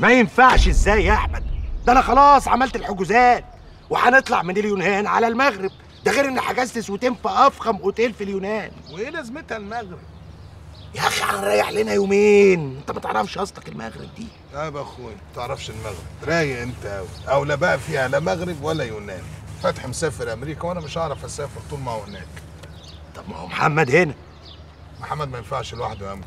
ما ينفعش ازاي يا احمد ده انا خلاص عملت الحجوزات وهنطلع من اليونان على المغرب ده غير ان حجزت سويتين في افخم اوتيل في اليونان وايه لازمتها المغرب يا اخي هنريح لنا يومين انت ما تعرفش اصلك المغرب دي يا يا اخويا ما تعرفش المغرب رايق انت قوي او لا بقى فيها لا مغرب ولا يونان فتحي مسافر امريكا وانا مش هعرف اسافر طول ما هو هناك طب ما هو محمد هنا محمد ما ينفعش لوحده يا امجد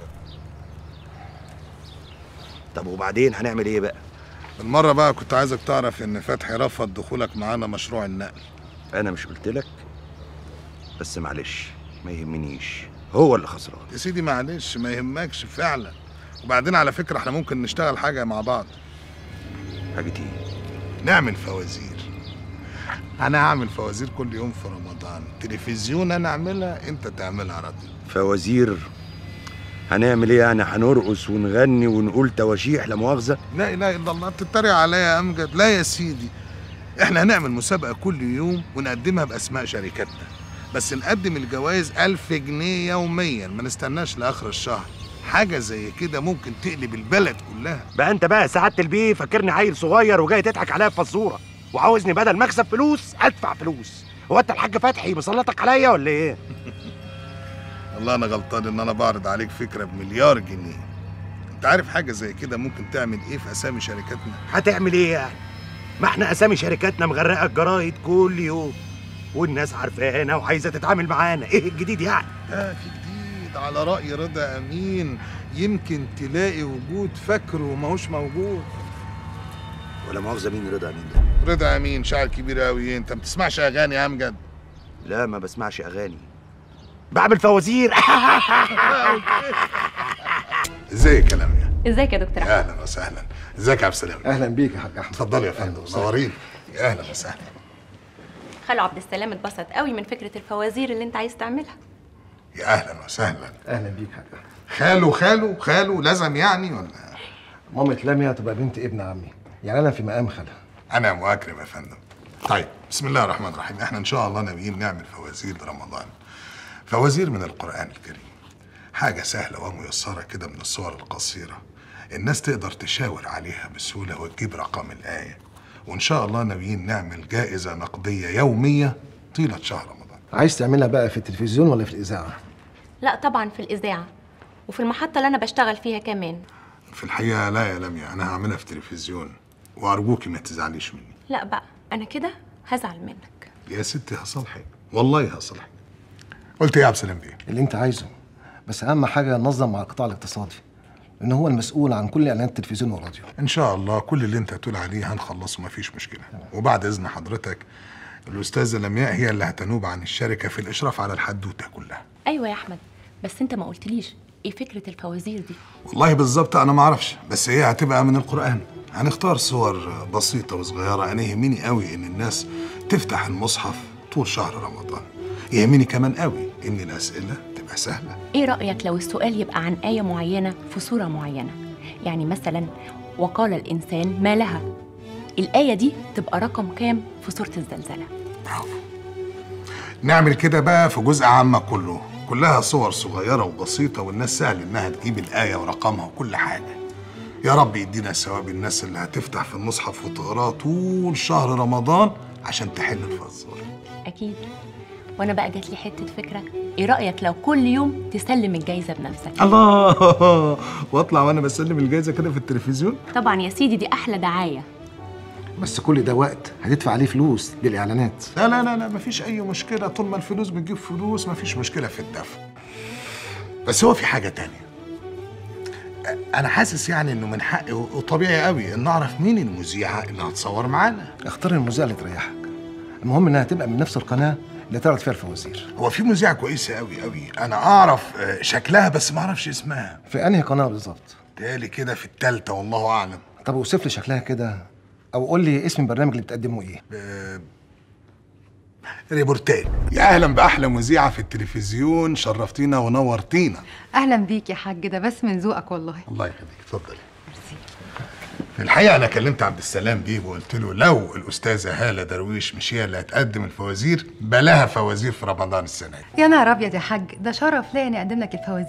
طب وبعدين هنعمل ايه بقى بالمره بقى كنت عايزك تعرف ان فتحي رفض دخولك معانا مشروع النقل انا مش قلت لك بس معلش ما يهمنيش هو اللي خسران يا سيدي معلش ما يهمكش فعلا وبعدين على فكره احنا ممكن نشتغل حاجه مع بعض حاجه ايه نعمل فوازير انا هعمل فوازير كل يوم في رمضان تلفزيون انا اعملها انت تعملها راديو فوازير هنعمل ايه يعني هنرقص ونغني ونقول تواشيح لا مؤاخذه لا اله الا الله بتتريق عليا يا امجد لا يا سيدي احنا هنعمل مسابقه كل يوم ونقدمها باسماء شركاتنا بس نقدم الجوائز ألف جنيه يوميا ما نستناش لاخر الشهر حاجه زي كده ممكن تقلب البلد كلها بقى انت بقى سعاده البيه فاكرني عيل صغير وجاي تضحك عليا في فزوره وعاوزني بدل ما اكسب فلوس ادفع فلوس هو انت الحاج فتحي مسلطك عليا ولا ايه والله انا غلطان ان انا بعرض عليك فكره بمليار جنيه انت عارف حاجه زي كده ممكن تعمل ايه في اسامي شركاتنا هتعمل ايه يعني ما احنا اسامي شركاتنا مغرقه الجرايد كل يوم والناس عارفانا وعايزه تتعامل معانا ايه الجديد يعني اه في جديد على راي رضا امين يمكن تلاقي وجود فاكره وماهوش موجود ولا مؤاخذه مين رضا مين ده رضا امين شاعر كبير قوي انت ما بتسمعش اغاني يا امجد لا ما بسمعش اغاني بعمل فوازير ازيك يا لميا ازيك يا دكتور احمد اهلا وسهلا ازيك يا عبد السلام اهلا بيك يا حاج احمد اتفضلي يا فندم منورين يا اهلا وسهلا خالو عبد السلام اتبسط قوي من فكره الفوازير اللي انت عايز تعملها يا اهلا وسهلا اهلا بيك يا حاج احمد خاله خاله خاله لازم يعني ولا مامة لميا تبقى بنت ابن عمي يعني انا في مقام خالها انا مكرم يا فندم طيب بسم الله الرحمن الرحيم احنا ان شاء الله ناويين نعمل فوازير لرمضان فوازير من القران الكريم حاجه سهله وميسره كده من الصور القصيره الناس تقدر تشاور عليها بسهوله وتجيب رقم الايه وان شاء الله ناويين نعمل جائزه نقديه يوميه طيله شهر رمضان عايز تعملها بقى في التلفزيون ولا في الاذاعه لا طبعا في الاذاعه وفي المحطه اللي انا بشتغل فيها كمان في الحقيقه لا يا لميا انا هعملها في التلفزيون وارجوكي ما تزعليش مني لا بقى انا كده هزعل منك يا ستي هصالحك والله هصالحك قلت ايه يا عبد السلام بيه اللي انت عايزه بس اهم حاجه ننظم مع القطاع الاقتصادي لان هو المسؤول عن كل اعلانات التلفزيون والراديو ان شاء الله كل اللي انت هتقول عليه هنخلصه مفيش مشكله وبعد اذن حضرتك الاستاذه لمياء هي اللي هتنوب عن الشركه في الاشراف على الحدوته كلها ايوه يا احمد بس انت ما قلتليش ايه فكره الفوازير دي والله بالظبط انا ما اعرفش بس هي هتبقى من القران هنختار صور بسيطه وصغيره انا يهمني قوي ان الناس تفتح المصحف طول شهر رمضان يهمني كمان قوي ان الاسئله تبقى سهله ايه رايك لو السؤال يبقى عن ايه معينه في سوره معينه يعني مثلا وقال الانسان ما لها الايه دي تبقى رقم كام في سوره الزلزله برافو نعمل كده بقى في جزء عامة كله كلها صور صغيرة وبسيطة والناس سهل إنها تجيب الآية ورقمها وكل حاجة يا رب يدينا ثواب الناس اللي هتفتح في المصحف وتقراه طول شهر رمضان عشان تحل الفزورة اكيد وانا بقى جات لي حته فكره ايه رايك لو كل يوم تسلم الجايزه بنفسك الله واطلع وانا بسلم الجايزة كده في التلفزيون طبعا يا سيدي دي احلى دعايه بس كل ده وقت هتدفع عليه فلوس للاعلانات لا لا لا لا مفيش أي مشكلة طول ما الفلوس بتجيب فلوس مفيش مشكلة في الدفع بس هو في حاجة تانية أنا حاسس يعني إنه من حقي وطبيعي قوي إن أعرف مين المذيعة اللي هتصور معانا اختار المذيعه اللي تريحك المهم انها تبقى من نفس القناه اللي تعرض فيها الفوازير هو في مذيعة كويسة قوي قوي أنا أعرف آه، شكلها بس ما أعرفش اسمها في انهي قناه بالظبط تالي كده في التالتة والله أعلم طب اوصف لي شكلها كده او قول لي اسم البرنامج اللي بتقدمه ايه ريبورتاج يا أهلا بأحلى مذيعة في التلفزيون شرفتينا ونورتينا اهلا بيك يا حاج ده بس من ذوقك والله الله يخليك اتفضلي في الحقيقة أنا كلمت عبد السلام بيه وقلت له لو الأستاذة هالة درويش مش هي اللي هتقدم الفوازير بلاها فوازير في رمضان السنة دي يا نهار ابيض يا حاج ده شرف ليا اني اقدم لك الفوازير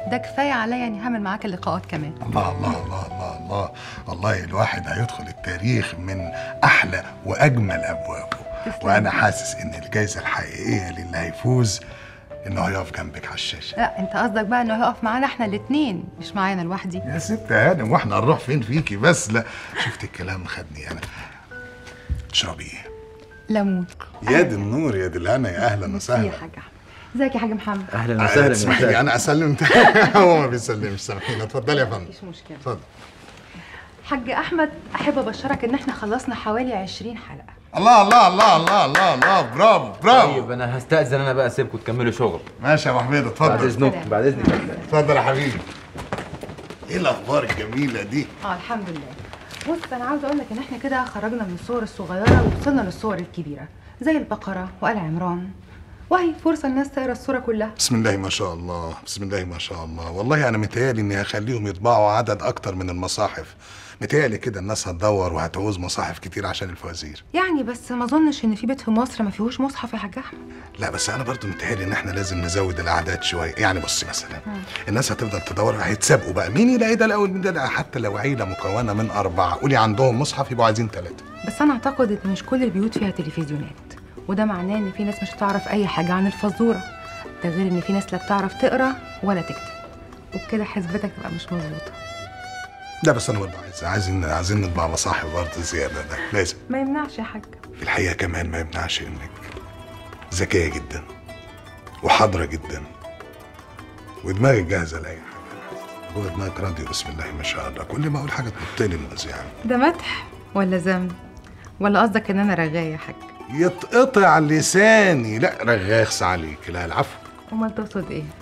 ده كفايه عليا اني هعمل معاك اللقاءات كمان الله الله الله الله الله والله الواحد هيدخل التاريخ من احلى واجمل ابوابه تسلم. وانا حاسس ان الجائزه الحقيقيه للي هيفوز انه هيقف جنبك على الشاشه لا انت قصدك بقى انه هيقف معانا احنا الاتنين مش معانا لوحدي يا ست هانم واحنا هنروح فين فيكي بس لا شفت الكلام خدني انا تشربي ايه ليمون يا دي النور يا دي الهنا يا اهلا ميرسي يا وسهلا حاج احمد ازيك يا حاج محمد اهلا وسهلا يا اسمحي لي مساء انا اسلم هو ما بيسلمش سامحيني اتفضلي يا فندم مفيش مشكله اتفضل حاج احمد احب ابشرك ان احنا خلصنا حوالي 20 حلقه الله الله الله الله الله الله برافو برافو طيب انا هستأذن انا بقى اسيبكم تكملوا شغل ماشي يا ابو حميد بعد اتفضل اذنكم بعد اذنك اتفضل يا حبيبي ايه الاخبار الجميله دي اه الحمد لله بص انا عاوز اقول لك ان احنا كده خرجنا من الصور الصغيره ووصلنا للصور الكبيره زي البقره وآل عمران وهي فرصه الناس تقرا الصوره كلها بسم الله ما شاء الله بسم الله ما شاء الله والله انا متهيألي اني هخليهم يطبعوا عدد اكتر من المصاحف متهيألي كده الناس هتدور وهتعوز مصاحف كتير عشان الفوازير يعني بس ما اظنش ان في بيت في مصر ما فيهوش مصحف يا حاج احمد لا بس انا برضو متهيألي ان احنا لازم نزود الاعداد شويه يعني بصي مثلا الناس هتفضل تدور هيتسابقوا بقى مين يلاقي ده الاول من ده لا حتى لو عيله مكونه من اربعه قولي عندهم مصحف يبقوا عايزين ثلاثه بس انا اعتقد ان مش كل البيوت فيها تلفزيونات وده معناه ان في ناس مش هتعرف اي حاجه عن الفزوره ده غير ان في ناس لا بتعرف تقرا ولا تكتب وبكده حسبتك تبقى مش مظبوطه لا بس انا برضه عايز عايزين عايزين نطبع مصاحف برضه زياده ده لازم ما يمنعش يا حاج في الحقيقه كمان ما يمنعش انك ذكيه جدا وحاضره جدا ودماغك جاهزه لاي حاجه جوه دماغك راديو بسم الله ما شاء الله كل ما اقول حاجه تنط لي المذيع ده مدح ولا ذم ولا قصدك ان انا رغايه يا حاج يتقطع لساني لا رغاخس عليك لا العفو امال تقصد ايه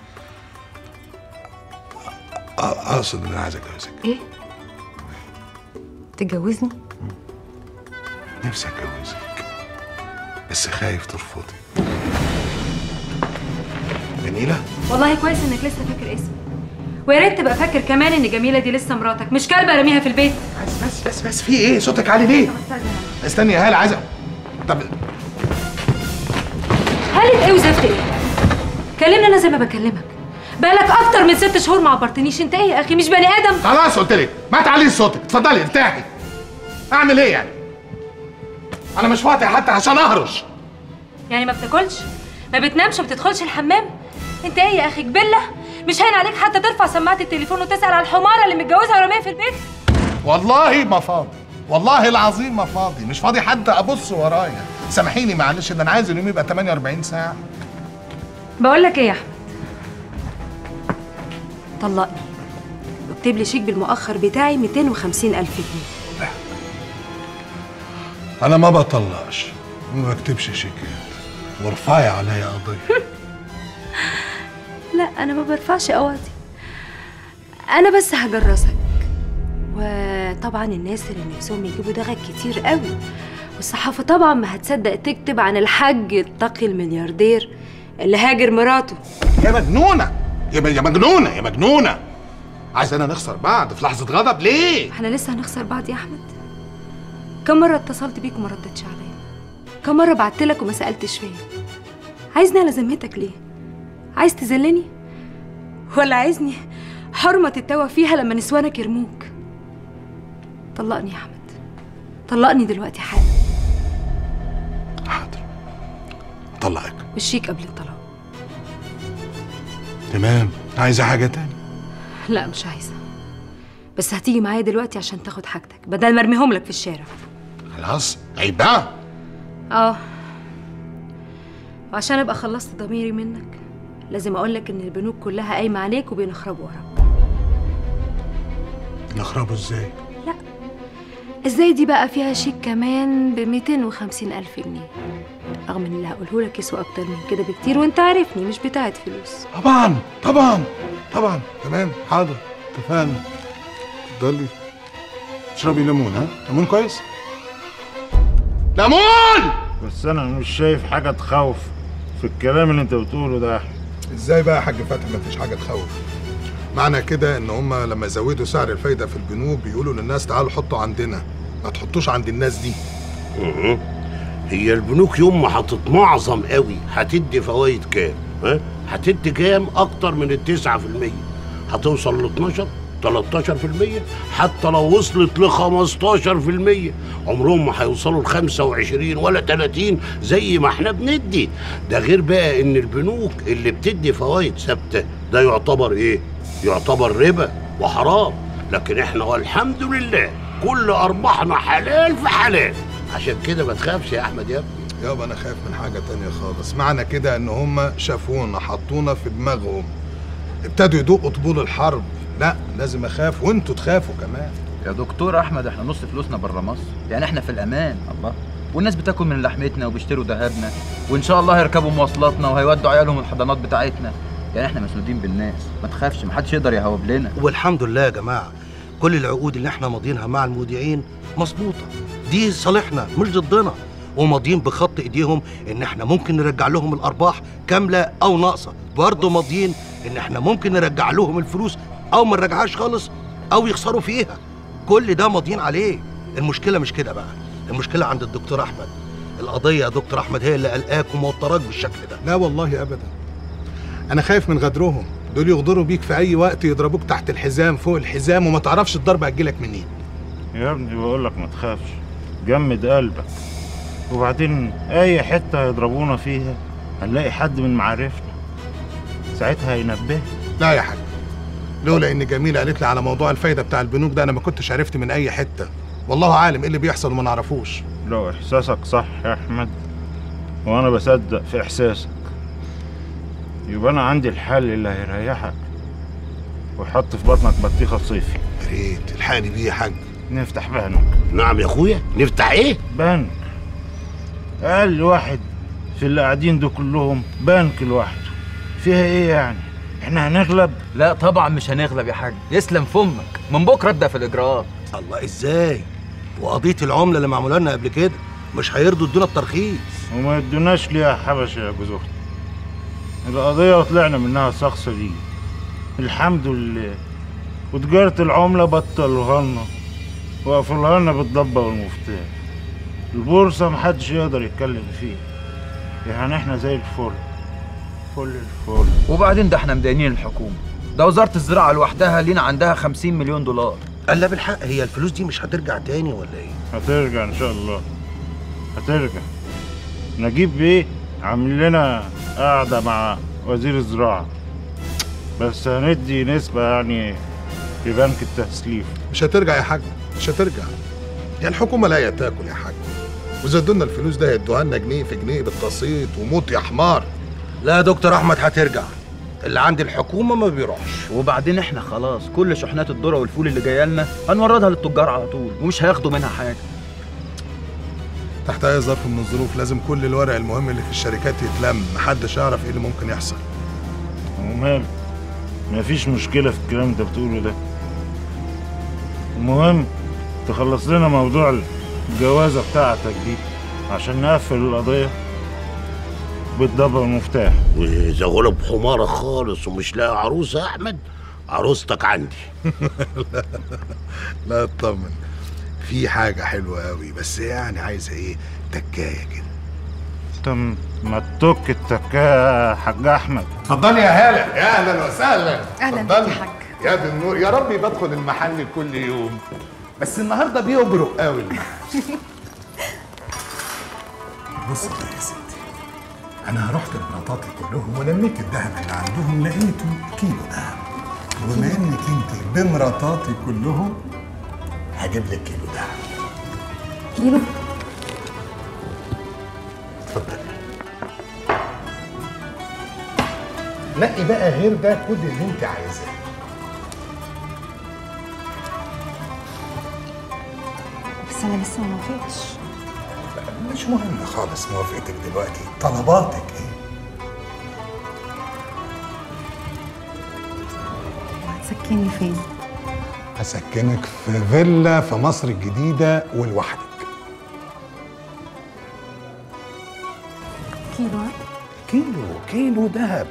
أ- اقصد ان انا عايز اتجوزك ايه تتجوزني نفسي اتجوزك بس خايف ترفضي جميله والله كويس انك لسه فاكر اسمي ويا ريت تبقى فاكر كمان ان جميله دي لسه مراتك مش كلبه رميها في البيت بس بس بس بس في ايه صوتك عالي ليه استني يا هاله عايز طب هالة ايه وزفت ايه كلمني انا زي ما بكلمك بقالك اكتر من ست شهور ما عبرتنيش انت ايه يا اخي مش بني ادم خلاص قلت لك ما تعليش صوتك اتفضلي ارتاحي اعمل ايه يعني انا مش فاضي حتى عشان اهرش يعني ما بتاكلش ما بتنامش ما بتدخلش الحمام انت ايه يا اخي جبله مش هين عليك حتى ترفع سماعه التليفون وتسال على الحماره اللي متجوزها ورميها في البيت والله ما فاضي والله العظيم ما فاضي مش فاضي حتى ابص ورايا سامحيني معلش ده انا عايز اليوم يبقى 48 ساعه بقول لك ايه يا احمد طلقني واكتب لي شيك بالمؤخر بتاعي 250 الف جنيه انا ما بطلقش وما بكتبش شيكات وارفعي عليا قضيه لا انا ما برفعش قواضي انا بس هجرسك وطبعا الناس اللي نفسهم يجيبوا دغك كتير قوي والصحافه طبعا ما هتصدق تكتب عن الحاج التقي الملياردير اللي هاجر مراته يا مجنونه يا م- يا مجنونه يا مجنونه عايز انا نخسر بعض في لحظه غضب ليه احنا لسه هنخسر بعض يا احمد كم مره اتصلت بيك وما ردتش عليا كم مره بعت لك وما سالتش فيا عايزني على ذمتك ليه عايز تذلني ولا عايزني حرمه تتوى فيها لما نسوانك يرموك طلقني يا احمد طلقني دلوقتي حالا حاضر طلعك والشيك قبل الطلاق تمام عايزه حاجه تاني لا مش عايزه بس هتيجي معايا دلوقتي عشان تاخد حاجتك بدل ما ارميهم لك في الشارع خلاص عيب بقى اه وعشان ابقى خلصت ضميري منك لازم اقولك ان البنوك كلها قايمه عليك وبينخربوا وراك نخربه ازاي لا ازاي دي بقى فيها شيك كمان ب 250 الف جنيه رغم ان اللي هقوله لك يسوى اكتر من كده بكتير وانت عارفني مش بتاعت فلوس طبعا طبعا طبعا تمام حاضر اتفقنا اتفضلي اشربي ليمون ها ليمون كويس ليمون بس انا مش شايف حاجه تخوف في الكلام اللي انت بتقوله ده يا احمد ازاي بقى يا حاج فتحي مفيش حاجه تخوف معنى كده ان هم لما يزودوا سعر الفايده في البنوك بيقولوا للناس تعالوا حطوا عندنا ما تحطوش عند الناس دي هي البنوك يوم ما هتتمعظم قوي هتدي فوائد كام؟ ها؟ هتدي كام؟ أكتر من التسعة في المية هتوصل ل 12 13% حتى لو وصلت ل 15% عمرهم ما هيوصلوا ل 25 ولا 30 زي ما احنا بندي ده غير بقى ان البنوك اللي بتدي فوائد ثابته ده يعتبر ايه؟ يعتبر ربا وحرام لكن احنا والحمد لله كل ارباحنا حلال في حلال عشان كده ما تخافش يا احمد يا ابني يابا انا خايف من حاجه تانية خالص معنى كده ان هم شافونا حطونا في دماغهم ابتدوا يدوقوا طبول الحرب لا لازم اخاف وانتوا تخافوا كمان يا دكتور احمد احنا نص فلوسنا بره مصر يعني احنا في الامان الله والناس بتاكل من لحمتنا وبيشتروا ذهبنا وان شاء الله هيركبوا مواصلاتنا وهيودوا عيالهم الحضانات بتاعتنا يعني احنا مسنودين بالناس ما تخافش محدش يقدر يهوب لنا والحمد لله يا جماعه كل العقود اللي احنا ماضيينها مع المودعين مظبوطه دي صالحنا مش ضدنا وماضيين بخط ايديهم ان احنا ممكن نرجع لهم الارباح كامله او ناقصه برضه ماضيين ان احنا ممكن نرجع لهم الفلوس او ما نرجعهاش خالص او يخسروا فيها كل ده ماضيين عليه المشكله مش كده بقى المشكله عند الدكتور احمد القضيه يا دكتور احمد هي اللي قلقاك وموتراك بالشكل ده لا والله ابدا انا خايف من غدرهم دول يغدروا بيك في اي وقت يضربوك تحت الحزام فوق الحزام وما تعرفش الضربه هتجيلك منين يا ابني بقول لك ما تخافش جمد قلبك وبعدين اي حته هيضربونا فيها هنلاقي حد من معارفنا ساعتها هينبه لا يا حاج لولا ان جميله قالت لي على موضوع الفايده بتاع البنوك ده انا ما كنتش عرفت من اي حته والله عالم ايه اللي بيحصل وما نعرفوش لو احساسك صح يا احمد وانا بصدق في احساسك يبقى انا عندي الحل اللي هيريحك ويحط في بطنك بطيخه صيفي يا ريت الحقني بيه يا حاج نفتح بنك نعم يا اخويا نفتح ايه بنك اقل واحد في اللي قاعدين دول كلهم بنك لوحده فيها ايه يعني احنا هنغلب لا طبعا مش هنغلب يا حاج يسلم فمك من بكره ابدا في الاجراءات الله ازاي وقضيه العمله اللي معموله لنا قبل كده مش هيرضوا يدونا الترخيص وما يدوناش ليها حبش يا جوز اختي القضيه وطلعنا منها شخص دي الحمد لله وتجارة العملة بطلوها لنا وقفلوها لنا بالضبة والمفتاح البورصة محدش يقدر يتكلم فيها يعني احنا زي الفل فل الفل وبعدين ده احنا مدينين الحكومه ده وزاره الزراعه لوحدها لينا عندها 50 مليون دولار قال لا بالحق هي الفلوس دي مش هترجع تاني ولا ايه هترجع ان شاء الله هترجع نجيب بيه عامل لنا قاعدة مع وزير الزراعة بس هندي نسبة يعني في بنك التسليف مش هترجع يا حاج مش هترجع يا الحكومه لا يا تاكل يا حاج وزادوا لنا الفلوس ده هيدوها لنا جنيه في جنيه بالتقسيط وموت يا حمار لا يا دكتور احمد هترجع اللي عند الحكومه ما بيروحش وبعدين احنا خلاص كل شحنات الذره والفول اللي جايه لنا هنوردها للتجار على طول ومش هياخدوا منها حاجه تحت اي ظرف من الظروف لازم كل الورق المهم اللي في الشركات يتلم محدش يعرف ايه اللي ممكن يحصل ومال مفيش مشكلة في الكلام اللي انت بتقوله ده المهم تخلص لنا موضوع الجوازة بتاعتك دي عشان نقفل القضية بالضبة والمفتاح واذا غلب حمارك خالص ومش لاقي عروسه يا احمد عروستك عندي لا اطمن في حاجه حلوه قوي بس يعني عايزه ايه تكايه كده طب ما تك التكاية يا حاج احمد اتفضلي يا هاله يا اهلا وسهلا أهلاً بيك اتفضلي. يا حاج. يا دي النور يا ربي بدخل المحل كل يوم بس النهارده بيبرق قوي بص بقى يا ستي انا رحت لمراتاتي كلهم ولميت الذهب اللي عندهم لقيته كيلو ذهب وبما انك انت بمراتاتي كلهم هجيب لك كيلو ذهب كيلو اتفضل نقي بقى غير ده خد اللي انت عايزاه بس انا لسه ما وافقتش مش مهم خالص موافقتك دلوقتي طلباتك ايه هتسكني فين هسكنك في فيلا في مصر الجديدة ولوحدك كيلو ها؟ كيلو كيلو دهب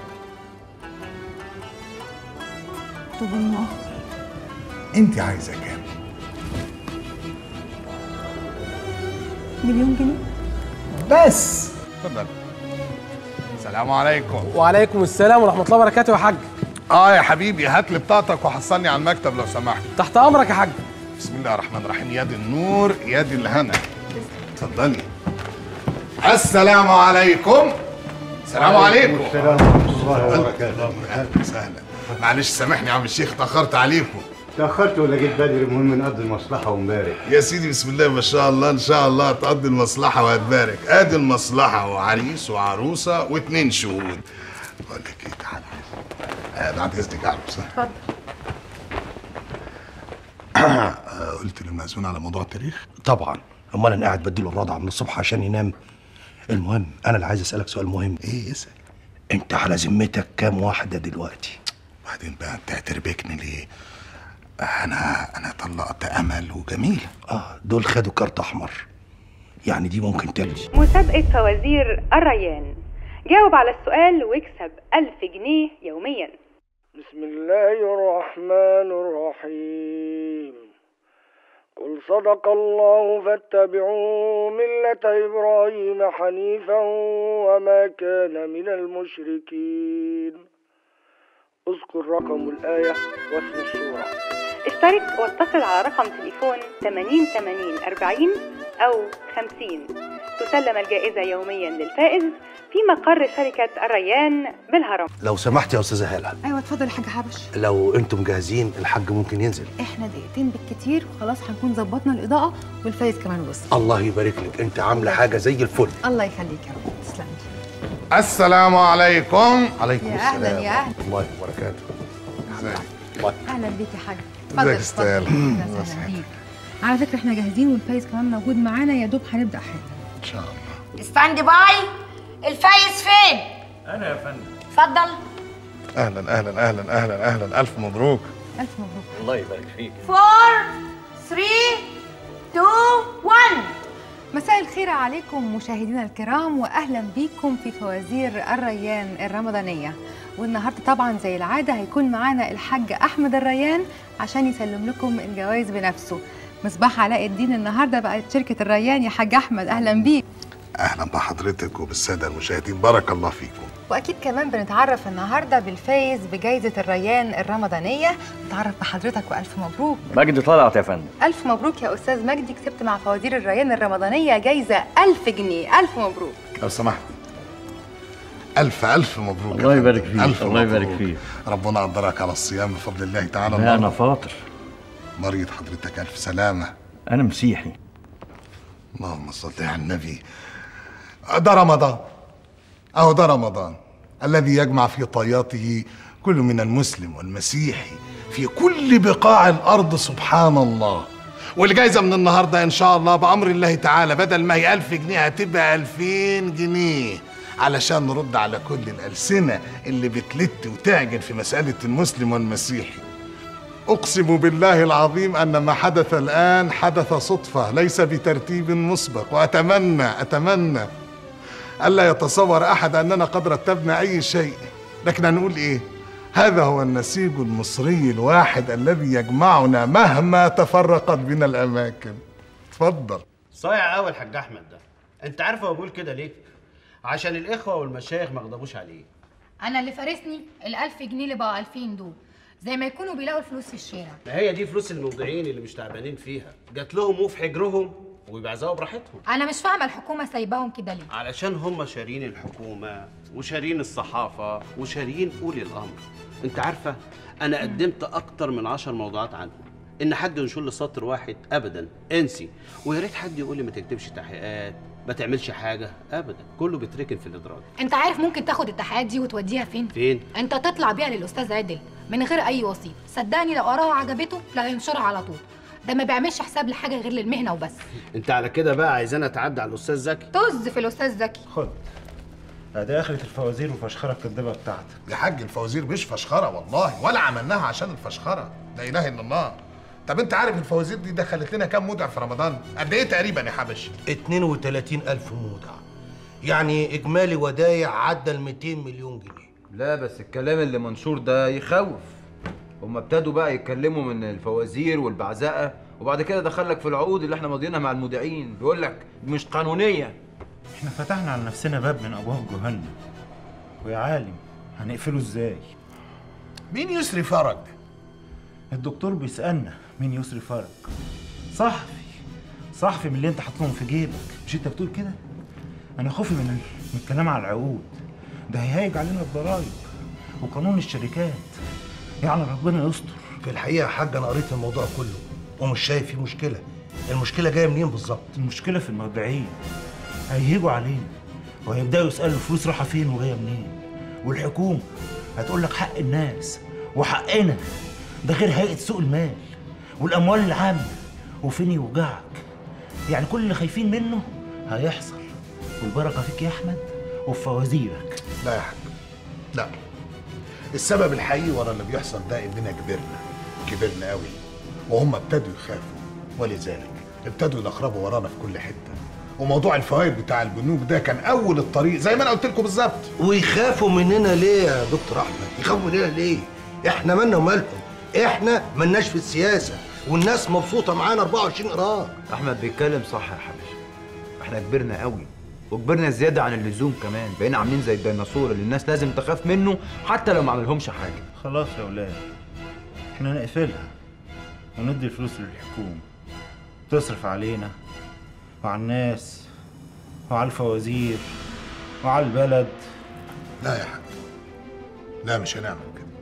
طب المؤخر انت عايزة كام؟ مليون جنيه بس اتفضل السلام عليكم وعليكم السلام ورحمة الله وبركاته يا حاج اه يا حبيبي هات لي بطاقتك وحصلني على المكتب لو سمحت تحت امرك يا حاج بسم الله الرحمن الرحيم يا دي النور يا دي الهنا اتفضلي السلام عليكم السلام عليكم السلام ورحمة الله وبركاته اهلا وسهلا معلش سامحني يا عم الشيخ اتاخرت عليكم تأخرت ولا جيت بدري المهم نقضي المصلحة ونبارك يا سيدي بسم الله ما شاء الله ان شاء الله تقضي المصلحه وهتبارك ادي المصلحه وعريس وعروسه واتنين شهود بقول لك ايه تعالى آه بعد اذنك يا عروسه اتفضل آه قلت للمأذون على موضوع التاريخ طبعا امال انا قاعد بديله الرضع من الصبح عشان ينام المهم انا اللي عايز اسالك سؤال مهم ايه اسال انت على ذمتك كام واحده دلوقتي بعدين بقى انت هتربكني ليه انا انا طلقت امل وجميله اه دول خدوا كارت احمر يعني دي ممكن تلجي مسابقة فوازير الريان جاوب على السؤال واكسب ألف جنيه يوميا بسم الله الرحمن الرحيم قل صدق الله فاتبعوا ملة إبراهيم حنيفا وما كان من المشركين اذكر رقم الآية واسم السورة اشترك واتصل على رقم تليفون 80 80 40 أو 50 تسلم الجائزة يوميا للفائز في مقر شركة الريان بالهرم لو سمحت يا استاذه هاله ايوه اتفضل يا حاج حبش لو انتم جاهزين الحاج ممكن ينزل احنا دقيقتين بالكتير وخلاص هنكون ظبطنا الاضاءه والفايز كمان وصل الله يبارك لك انت عامله حاجه زي الفل الله يخليك يا رب تسلم السلام عليكم عليكم يا أهلاً، يا أهلاً. الله وبركاته ازيك اهلا بيك يا حاج ازيك يا استاذ أهلاً وسهلاً بيك. على فكره احنا جاهزين والفايز كمان موجود معانا يا دوب هنبدا حاجه ان شاء الله ستاند باي الفايز فين؟ انا يا فندم اتفضل اهلا اهلا اهلا اهلا اهلا الف مبروك الف مبروك الله يبارك فيك 4 3 2 1 مساء الخير عليكم مشاهدينا الكرام واهلا بيكم في فوازير الريان الرمضانيه والنهارده طبعا زي العاده هيكون معانا الحاج احمد الريان عشان يسلم لكم الجوائز بنفسه مصباح علاء الدين النهارده بقت شركه الريان يا حاج احمد اهلا بيك اهلا بحضرتك وبالساده المشاهدين بارك الله فيكم واكيد كمان بنتعرف النهارده بالفايز بجائزه الريان الرمضانيه نتعرف بحضرتك والف مبروك مجدي طلعت يا فندم الف مبروك يا استاذ مجدي كسبت مع فوازير الريان الرمضانيه جايزه ألف جنيه الف مبروك لو سمحت الف الف مبروك يا الله فندم. يبارك فيك، الف الله يبارك مبروك. فيك. ربنا قدرك على الصيام بفضل الله تعالى لا انا النهاردة. فاطر مريض حضرتك الف سلامه انا مسيحي اللهم صل على النبي ده رمضان اهو ده رمضان الذي يجمع في طياته كل من المسلم والمسيحي في كل بقاع الارض سبحان الله والجايزه من النهارده ان شاء الله بامر الله تعالى بدل ما هي 1000 جنيه هتبقى 2000 جنيه علشان نرد على كل الالسنه اللي بتلت وتعجن في مساله المسلم والمسيحي أقسم بالله العظيم أن ما حدث الآن حدث صدفة ليس بترتيب مسبق وأتمنى أتمنى ألا يتصور أحد أننا قد رتبنا أي شيء لكن هنقول إيه هذا هو النسيج المصري الواحد الذي يجمعنا مهما تفرقت بنا الأماكن تفضل صايع قوي الحاج احمد ده انت عارف هو بيقول كده ليه عشان الاخوه والمشايخ ما غضبوش عليه انا اللي فارسني الألف جنيه اللي بقى 2000 دول زي ما يكونوا بيلاقوا الفلوس في الشارع ما هي دي فلوس الموضعين اللي مش تعبانين فيها جات لهم وفي حجرهم وبيبعزقوا براحتهم انا مش فاهمه الحكومه سايباهم كده ليه علشان هم شارين الحكومه وشارين الصحافه وشارين اولي الامر انت عارفه انا قدمت اكتر من عشر موضوعات عنهم ان حد ينشر لي سطر واحد ابدا انسي ويا ريت حد يقول لي ما تكتبش تحقيقات ما تعملش حاجه ابدا كله بيتركن في الادراج انت عارف ممكن تاخد التحقيقات دي وتوديها فين فين انت تطلع بيها للاستاذ عادل من غير اي وسيط صدقني لو قراها وعجبته لا هينشرها على طول ده ما بيعملش حساب لحاجه غير للمهنه وبس انت على كده بقى عايزانا اتعدى على الاستاذ زكي طز في الاستاذ زكي خد ادي اخرة الفوازير وفشخرة الكدابة بتاعتك يا حاج الفوازير مش فشخرة والله ولا عملناها عشان الفشخرة لا إله إلا الله طب أنت عارف الفوازير دي دخلت لنا كام مودع في رمضان؟ قد إيه تقريبا يا حبش؟ 32 ألف مودع يعني إجمالي ودايع عدى ال 200 مليون جنيه لا بس الكلام اللي منشور ده يخوف هما ابتدوا بقى يتكلموا من الفوازير والبعزقه وبعد كده دخلك في العقود اللي احنا ماضيينها مع المذيعين بيقول لك مش قانونيه احنا فتحنا على نفسنا باب من ابواب جهنم ويا عالم هنقفله ازاي مين يسري فرج الدكتور بيسالنا مين يسري فرج صحفي صحفي من اللي انت حاططهم في جيبك مش انت بتقول كده انا خوفي من ال- من الكلام على العقود ده هيهايج علينا الضرايب وقانون الشركات يعني ربنا يستر في الحقيقه يا حاج انا قريت الموضوع كله ومش شايف فيه مشكله المشكله جايه منين بالظبط المشكله في المودعين هيهيجوا علينا وهيبداوا يسالوا الفلوس رايحه فين وجايه منين والحكومه هتقول لك حق الناس وحقنا ده غير هيئه سوق المال والاموال العامه وفين يوجعك يعني كل اللي خايفين منه هيحصل والبركه فيك يا احمد وفي فوازيرك لا يا حاج لا السبب الحقيقي ورا اللي بيحصل ده اننا كبرنا كبرنا قوي وهم ابتدوا يخافوا ولذلك ابتدوا ينخربوا ورانا في كل حته وموضوع الفوائد بتاع البنوك ده كان اول الطريق زي ما انا قلت لكم بالظبط ويخافوا مننا ليه يا دكتور احمد يخافوا مننا ليه احنا مالنا ومالهم احنا ملناش في السياسه والناس مبسوطه معانا 24 قرار احمد بيتكلم صح يا حبيبي احنا كبرنا قوي وكبرنا زياده عن اللزوم كمان بقينا عاملين زي الديناصور اللي الناس لازم تخاف منه حتى لو ما عملهمش حاجه خلاص يا ولاد احنا نقفلها وندي الفلوس للحكومة تصرف علينا وعلى الناس وعلى الفوازير وعلى البلد لا يا حاج لا مش هنعمل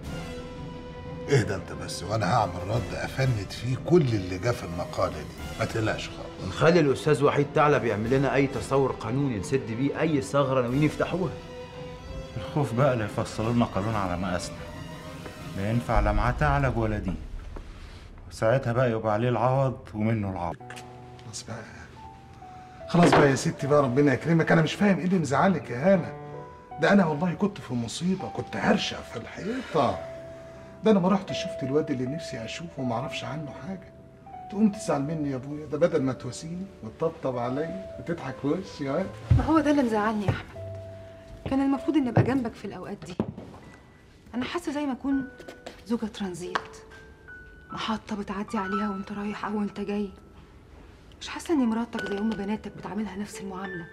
كده اهدى انت بس وانا هعمل رد افند فيه كل اللي جه في المقاله دي ما تقلقش خالص ونخلي الاستاذ وحيد تعلب يعمل لنا اي تصور قانوني نسد بيه اي ثغره ناويين يفتحوها الخوف بقى لا يفصلوا لنا قانون على مقاسنا لا ينفع لا معاه ثعلب ولا دي ساعتها بقى يبقى عليه العوض ومنه العوض خلاص بقى خلاص بقى يا ستي بقى ربنا يكرمك انا مش فاهم ايه اللي مزعلك يا هاله ده انا والله كنت في مصيبه كنت هرشق في الحيطه ده انا ما رحت شفت الواد اللي نفسي اشوفه وما اعرفش عنه حاجه تقوم تزعل مني يا ابويا ده بدل ما تواسيني وتطبطب عليا وتضحك في وشي يا واد. ما هو ده اللي مزعلني يا احمد كان المفروض اني ابقى جنبك في الاوقات دي انا حاسه زي ما اكون زوجة ترانزيت محطة بتعدي عليها وانت رايح او وانت جاي مش حاسه ان مراتك زي ام بناتك بتعاملها نفس المعامله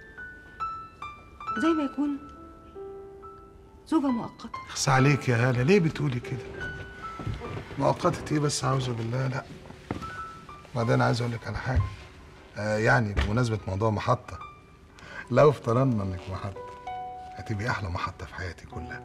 زي ما يكون زوجة مؤقتة اخس عليك يا هاله ليه بتقولي كده مؤقتة ايه بس اعوذ بالله لا وبعدين عايز اقول لك على حاجه آه يعني بمناسبه موضوع محطه لو افترضنا انك محطه هتبقي احلى محطه في حياتي كلها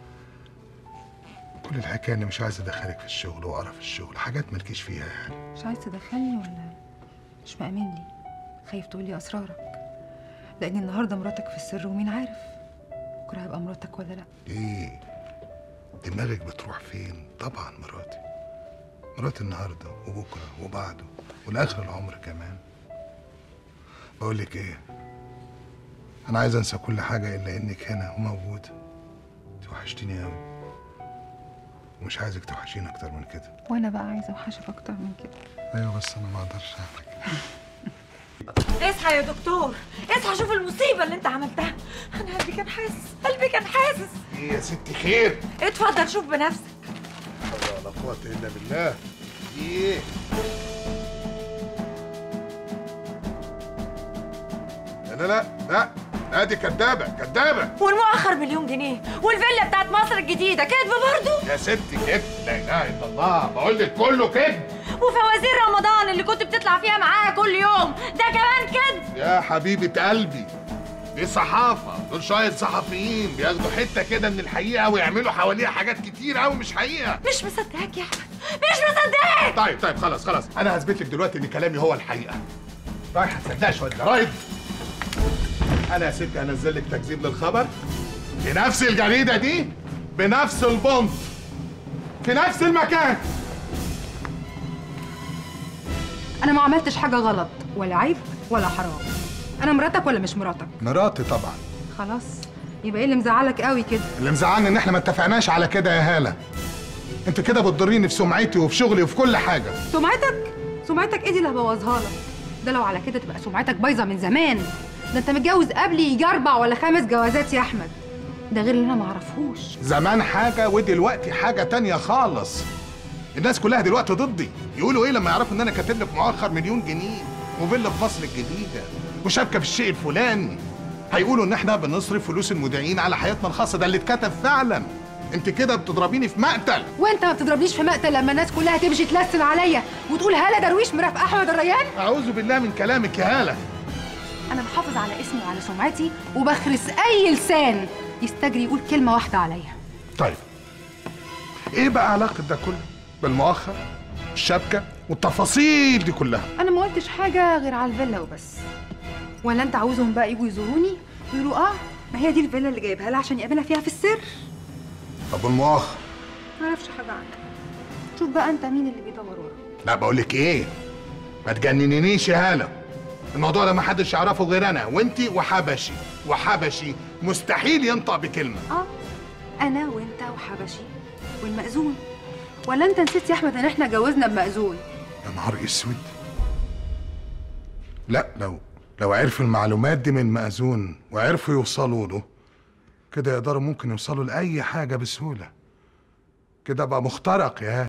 كل الحكايه اني مش عايز ادخلك في الشغل وقرف الشغل حاجات مالكيش فيها يعني مش عايز تدخلني ولا مش مأمن لي خايف تقولي اسرارك لان النهارده مراتك في السر ومين عارف بكره هيبقى مراتك ولا لا ايه دماغك بتروح فين طبعا مراتي مراتي النهارده وبكره وبعده ولاخر العمر كمان بقول لك ايه انا عايز انسى كل حاجه الا انك هنا وموجوده انت وحشتيني قوي ومش عايزك توحشيني اكتر من كده وانا بقى عايزه اوحشك اكتر من كده ايوه بس انا ما اقدرش اعمل كده اصحى يا دكتور اصحى شوف المصيبة اللي انت عملتها انا قلبي كان حاسس قلبي كان حاسس ايه يا ستي خير اتفضل شوف بنفسك لا حول ولا قوه الا بالله ايه لا لا لا لا لا دي كدابه كدابه والمؤخر مليون جنيه والفيلا بتاعت مصر الجديدة كذب برضه يا ستي كده لا اله الا الله بقول لك كله كده وفوازير رمضان اللي كنت بتطلع فيها معاها كل يوم ده كمان كذب يا حبيبة قلبي دي صحافة دول شوية صحفيين بياخدوا حتة كده من الحقيقة ويعملوا حواليها حاجات كتير أوي مش حقيقة مش مصدقاك يا احمد مش مصدقاك طيب طيب خلاص خلاص أنا هثبت لك دلوقتي إن كلامي هو الحقيقة رايح هتصدقها شوية جرايد أنا يا ستي هنزل لك تكذيب للخبر في نفس الجريدة دي بنفس البونت في نفس المكان انا ما عملتش حاجه غلط ولا عيب ولا حرام انا مراتك ولا مش مراتك مراتي طبعا خلاص يبقى ايه اللي مزعلك قوي كده اللي مزعلني ان احنا ما اتفقناش على كده يا هاله انت كده بتضريني في سمعتي وفي شغلي وفي كل حاجه سمعتك سمعتك ايه دي اللي هبوظها لك ده لو على كده تبقى سمعتك بايظه من زمان ده انت متجوز قبلي يجي اربع ولا خمس جوازات يا احمد ده غير اللي انا ما اعرفوش زمان حاجه ودلوقتي حاجه تانية خالص الناس كلها دلوقتي ضدي يقولوا ايه لما يعرفوا ان انا كاتب لك مؤخر مليون جنيه وفيلا في مصر الجديده وشبكه في الشيء الفلاني هيقولوا ان احنا بنصرف فلوس المذيعين على حياتنا الخاصه ده اللي اتكتب فعلا انت كده بتضربيني في مقتل وانت ما بتضربنيش في مقتل لما الناس كلها تمشي تلسن عليا وتقول هلا درويش مرافق احمد الريان اعوذ بالله من كلامك يا هاله انا بحافظ على اسمي وعلى سمعتي وبخرس اي لسان يستجري يقول كلمه واحده عليا طيب ايه بقى علاقه ده كله بالمؤخر الشبكه والتفاصيل دي كلها انا ما قلتش حاجه غير على الفيلا وبس ولا انت عاوزهم بقى يجوا يزوروني يقولوا اه ما هي دي الفيلا اللي جايبها لها عشان يقابلها فيها في السر طب والمؤخر ما اعرفش حاجه عنك شوف بقى انت مين اللي بيدور ورا لا بقول لك ايه ما تجننينيش يا هاله الموضوع ده ما حدش يعرفه غير انا وانتي وحبشي وحبشي مستحيل ينطق بكلمه اه انا وانت وحبشي والمأذون ولا انت نسيت يا احمد ان احنا جوزنا بمأذون يا نهار اسود لا لو لو عرفوا المعلومات دي من مأذون وعرفوا يوصلوا له كده يقدروا ممكن يوصلوا لأي حاجة بسهولة كده بقى مخترق يا